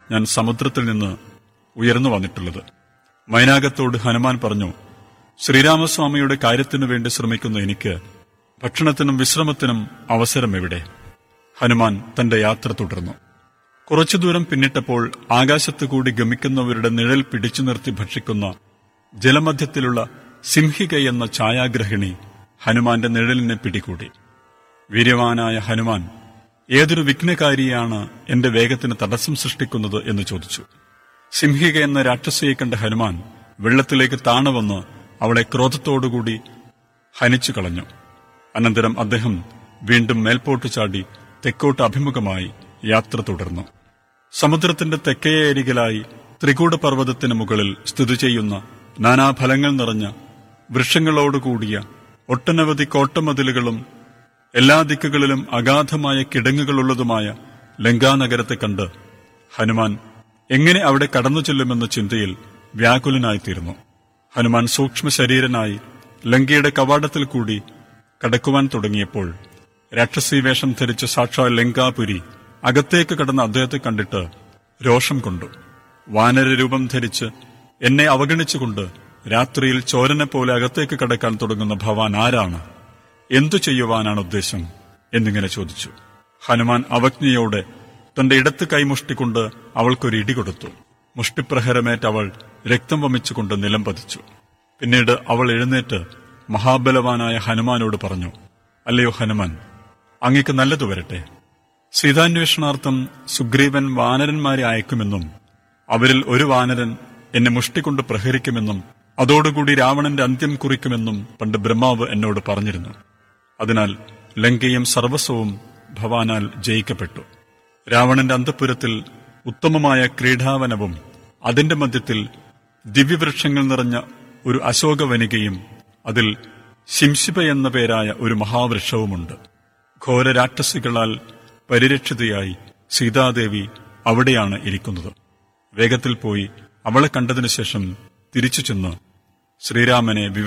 ഞാൻ സമുദ്രത്തിൽ നിന്ന് ഉയർന്നു വന്നിട്ടുള്ളത് മൈനാകത്തോട് ഹനുമാൻ പറഞ്ഞു ശ്രീരാമസ്വാമിയുടെ കാര്യത്തിനു വേണ്ടി ശ്രമിക്കുന്ന എനിക്ക് ഭക്ഷണത്തിനും വിശ്രമത്തിനും അവസരം എവിടെ ഹനുമാൻ തന്റെ യാത്ര തുടർന്നു കുറച്ചു ദൂരം പിന്നിട്ടപ്പോൾ ആകാശത്തു കൂടി ഗമിക്കുന്നവരുടെ നിഴൽ പിടിച്ചു നിർത്തി ഭക്ഷിക്കുന്ന ജലമധ്യത്തിലുള്ള സിംഹിക എന്ന ഛായാഗ്രഹിണി ഹനുമാന്റെ നിഴലിനെ പിടികൂടി വീര്യവാനായ ഹനുമാൻ ഏതൊരു വിഘ്നകാരിയാണ് എന്റെ വേഗത്തിന് തടസ്സം സൃഷ്ടിക്കുന്നത് എന്ന് ചോദിച്ചു സിംഹിക എന്ന രാക്ഷസിയെ കണ്ട ഹനുമാൻ വെള്ളത്തിലേക്ക് താണുവന്ന് അവളെ ക്രോധത്തോടുകൂടി ഹനിച്ചു കളഞ്ഞു അനന്തരം അദ്ദേഹം വീണ്ടും മേൽപോട്ട് ചാടി തെക്കോട്ട് അഭിമുഖമായി യാത്ര തുടർന്നു സമുദ്രത്തിന്റെ തെക്കേ അരികിലായി ത്രികൂട പർവ്വതത്തിന് മുകളിൽ സ്ഥിതി ചെയ്യുന്ന നാനാഫലങ്ങൾ നിറഞ്ഞ വൃക്ഷങ്ങളോടുകൂടിയ ഒട്ടനവധി കോട്ടമതിലുകളും എല്ലാ ദിക്കുകളിലും അഗാധമായ കിടങ്ങുകളുള്ളതുമായ ലങ്കാനഗരത്തെ കണ്ട് ഹനുമാൻ എങ്ങനെ അവിടെ കടന്നു ചെല്ലുമെന്ന ചിന്തയിൽ വ്യാകുലനായിത്തീർന്നു ഹനുമാൻ സൂക്ഷ്മ ശരീരനായി ലങ്കയുടെ കവാടത്തിൽ കൂടി കടക്കുവാൻ തുടങ്ങിയപ്പോൾ രാക്ഷസി വേഷം ധരിച്ച സാക്ഷാൽ ലങ്കാപുരി അകത്തേക്ക് കടന്ന അദ്ദേഹത്തെ കണ്ടിട്ട് രോഷം കൊണ്ടു വാനര രൂപം ധരിച്ച് എന്നെ അവഗണിച്ചുകൊണ്ട് രാത്രിയിൽ ചോരനെ പോലെ അകത്തേക്ക് കടക്കാൻ തുടങ്ങുന്ന ഭവാൻ ആരാണ് എന്തു ചെയ്യുവാനാണ് ഉദ്ദേശം എന്നിങ്ങനെ ചോദിച്ചു ഹനുമാൻ അവജ്ഞയോടെ തന്റെ ഇടത്ത് കൈമുഷ്ടിക്കൊണ്ട് അവൾക്കൊരു ഇടി കൊടുത്തു മുഷ്ടിപ്രഹരമേറ്റ് അവൾ രക്തം വമിച്ചുകൊണ്ട് നിലം പതിച്ചു പിന്നീട് അവൾ എഴുന്നേറ്റ് മഹാബലവാനായ ഹനുമാനോട് പറഞ്ഞു അല്ലയോ ഹനുമാൻ അങ്ങക്ക് നല്ലതു വരട്ടെ സീതാന്വേഷണാർത്ഥം സുഗ്രീവൻ വാനരന്മാരെ അയക്കുമെന്നും അവരിൽ ഒരു വാനരൻ എന്നെ മുഷ്ടികൊണ്ട് പ്രഹരിക്കുമെന്നും അതോടുകൂടി രാവണന്റെ അന്ത്യം കുറിക്കുമെന്നും പണ്ട് ബ്രഹ്മാവ് എന്നോട് പറഞ്ഞിരുന്നു അതിനാൽ ലങ്കയും സർവസ്വവും ഭവാനാൽ ജയിക്കപ്പെട്ടു രാവണന്റെ അന്തപുരത്തിൽ ഉത്തമമായ ക്രീഡാവനവും അതിന്റെ മധ്യത്തിൽ ദിവ്യവൃക്ഷങ്ങൾ നിറഞ്ഞ ഒരു അശോകവനികയും അതിൽ ശിംശിപ എന്ന പേരായ ഒരു മഹാവൃക്ഷവുമുണ്ട് ഘോര രാക്ഷസികളാൽ പരിരക്ഷിതയായി സീതാദേവി അവിടെയാണ് ഇരിക്കുന്നത് വേഗത്തിൽ പോയി അവളെ കണ്ടതിനു ശേഷം തിരിച്ചു ചെന്ന് ശ്രീരാമനെ